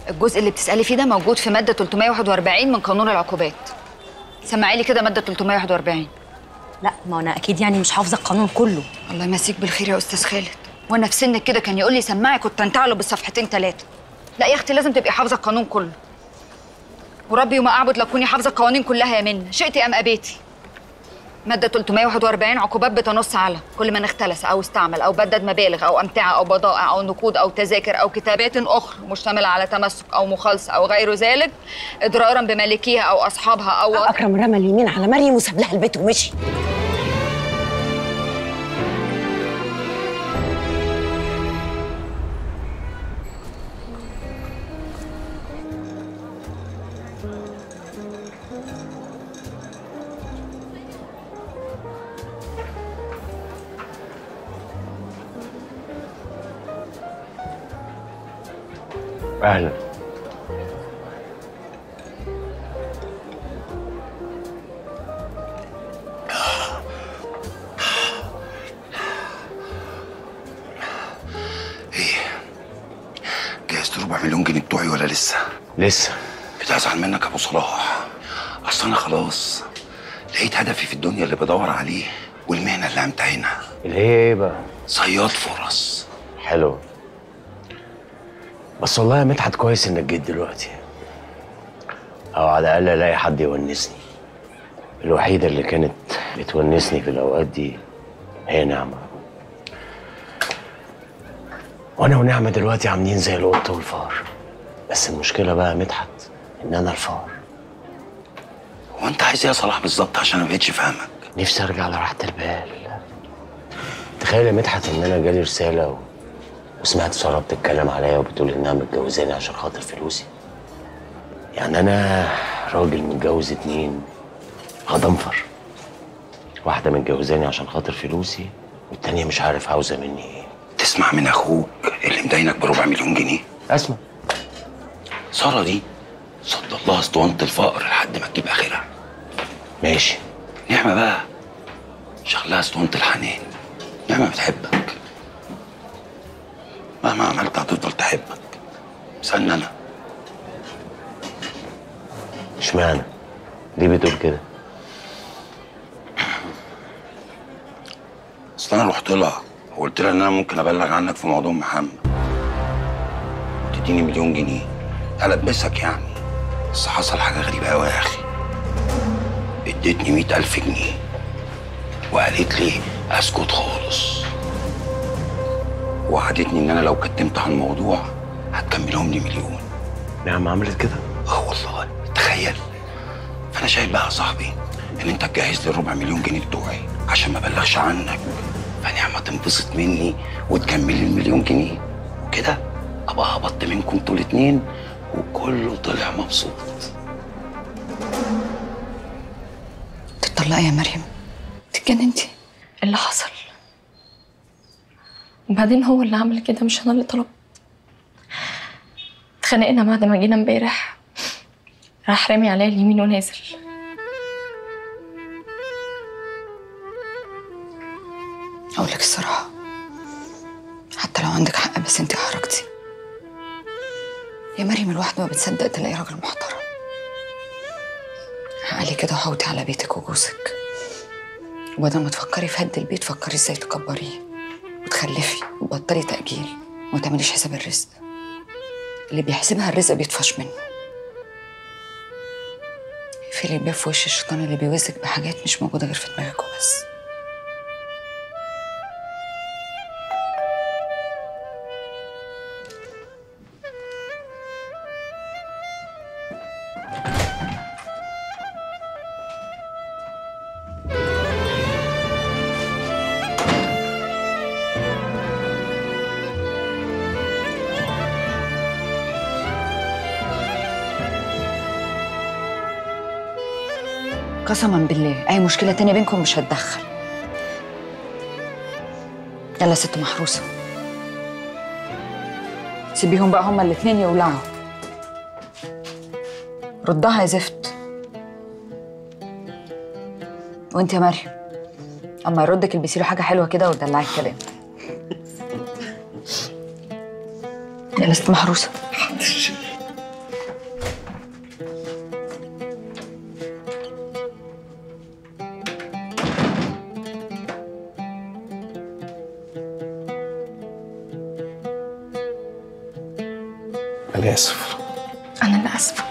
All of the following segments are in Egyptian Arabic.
الجزء اللي بتسالي فيه ده موجود في ماده 341 من قانون العقوبات سمعي لي كده ماده 341 لا ما انا اكيد يعني مش حافظه القانون كله الله يمسيك بالخير يا استاذ خالد وانا في سنك كده كان يقول لي سمعي كنت انتعله بالصفحتين ثلاثه لا يا اختي لازم تبقي حافظه القانون كله وربي وما اعبد لكوني حافظه القوانين كلها يا منى شئتي ام ابيتي مادة 341 عقوبات بتنص على كل من اختلس أو استعمل أو بدد مبالغ أو أمتعة أو بضائع أو نقود أو تذاكر أو كتابات أخرى مشتملة على تمسك أو مخالصة أو غير ذلك إضرارا بمالكيها أو أصحابها أو اكرم رمى اليمين على مريم وساب لها البيت ومشي اهلا جهزت ربع مليون جنيه بتوعي ولا لسه؟ لسه بتزعل منك يا ابو صلاح اصل انا خلاص لقيت هدفي في الدنيا اللي بدور عليه والمهنه اللي همتهنها اللي هي ايه بقى صياد فرص حلو بس والله يا مدحت كويس انك جيت دلوقتي او على الاقل الاقي حد يونسني الوحيده اللي كانت بتونسني في الاوقات دي هي نعمه وانا ونعمه دلوقتي عاملين زي القط والفار بس المشكله بقى يا مدحت ان انا الفار هو انت عايز ايه يا صلاح بالظبط عشان انا ما بقتش فاهمك نفسي ارجع لراحه البال تخيل يا مدحت ان انا جالي رساله و... وسمعت ساره بتتكلم عليا وبتقول انها متجوزاني عشان خاطر فلوسي يعني انا راجل متجوز اتنين غضنفر واحده متجوزاني عشان خاطر فلوسي والتانيه مش عارف عاوزه مني ايه تسمع من اخوك اللي مدينك بربع مليون جنيه اسمع ساره دي صد الله اسطوانه الفقر لحد ما تجيب اخرها ماشي نعمه بقى شغلها اسطوانه الحنان نعمه بتحبك مهما عملت هتفضل تحبك استنى انا اشمعنى ليه بتقول كده اصل انا رحت لها وقلت لها ان انا ممكن ابلغ عنك في موضوع محمد تديني مليون جنيه البسك يعني بس حصل حاجه غريبه قوي يا اخي ادتني مئة ألف جنيه وقالت لي اسكت خالص وعدتني ان انا لو كتمت عن الموضوع هتكملهم لي مليون نعم عملت كده اه والله تخيل فانا شايف بقى يا صاحبي ان انت تجهز لي الربع مليون جنيه بتوعي عشان ما بلغش عنك فنعمه تنبسط مني وتكمل لي المليون جنيه وكده ابقى هبطت منكم انتوا الاتنين وكله طلع مبسوط تطلقي يا مريم اتجننتي اللي حصل وبعدين هو اللي عمل كده مش انا اللي طلبت اتخانقنا بعد ما جينا امبارح راح رامي عليا اليمين ونازل اقول لك الصراحه حتى لو عندك حق بس انت احرجتي يا مريم الواحد ما بتصدق تلاقي راجل محترم عقلي كده وحوطي على بيتك وجوزك وبدل ما تفكري في هد البيت فكري ازاي تكبريه وتخلفي وبطلي تأجيل وما تعمليش حساب الرزق اللي بيحسبها الرزق بيطفش منه اقفلي الباب في وش الشيطان اللي بيوزك بحاجات مش موجودة غير في دماغك وبس قسما بالله اي مشكله تانية بينكم مش هتدخل يلا يا ست محروسه سيبيهم بقى هما الاتنين يولعوا ردها يا زفت وانت يا مريم اما يردك البسي له حاجه حلوه كده وتدلعي الكلام يلا يا ست محروسه انا اسف انا اللي اسفه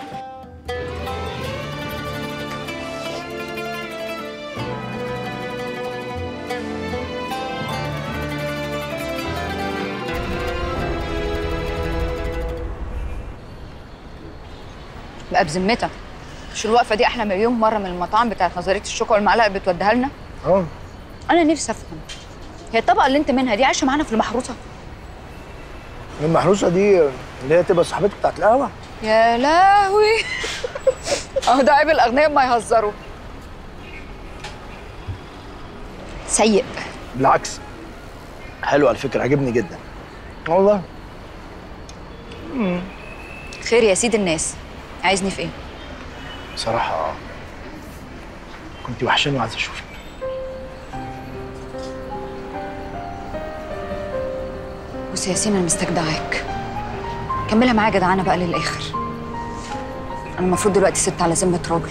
بقى بذمتك مش الوقفه دي احلى مليون مره من المطاعم بتاعت نظريه الشوكه والمعلقه اللي بتوديها لنا اه انا نفسي افهم هي الطبقه اللي انت منها دي عايشه معانا في المحروسه المحروسه دي اللي هي تبقى صاحبتك بتاعت القهوه يا لهوي اهو ده عيب الاغنياء ما يهزروا سيء بالعكس حلو على فكره عجبني جدا والله خير يا سيد الناس عايزني في ايه بصراحه اه كنت وحشاني وعايز اشوفك بص يا ياسين انا مستجدعاك كملها معايا جدعانه بقى للاخر انا المفروض دلوقتي ست على ذمه راجل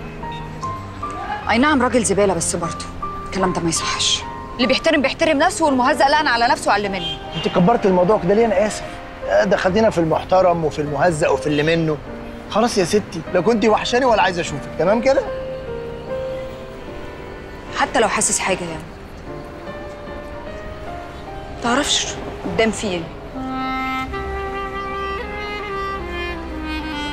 اي نعم راجل زباله بس برضه الكلام ده ما يصحش اللي بيحترم بيحترم نفسه والمهزأ لقن على نفسه وعلى اللي منه انت كبرت الموضوع كده ليه انا اسف آه، ده خدينا في المحترم وفي المهزأ وفي اللي منه خلاص يا ستي لا كنت وحشاني ولا عايز اشوفك تمام كده حتى لو حاسس حاجه يعني تعرفش قدام في ايه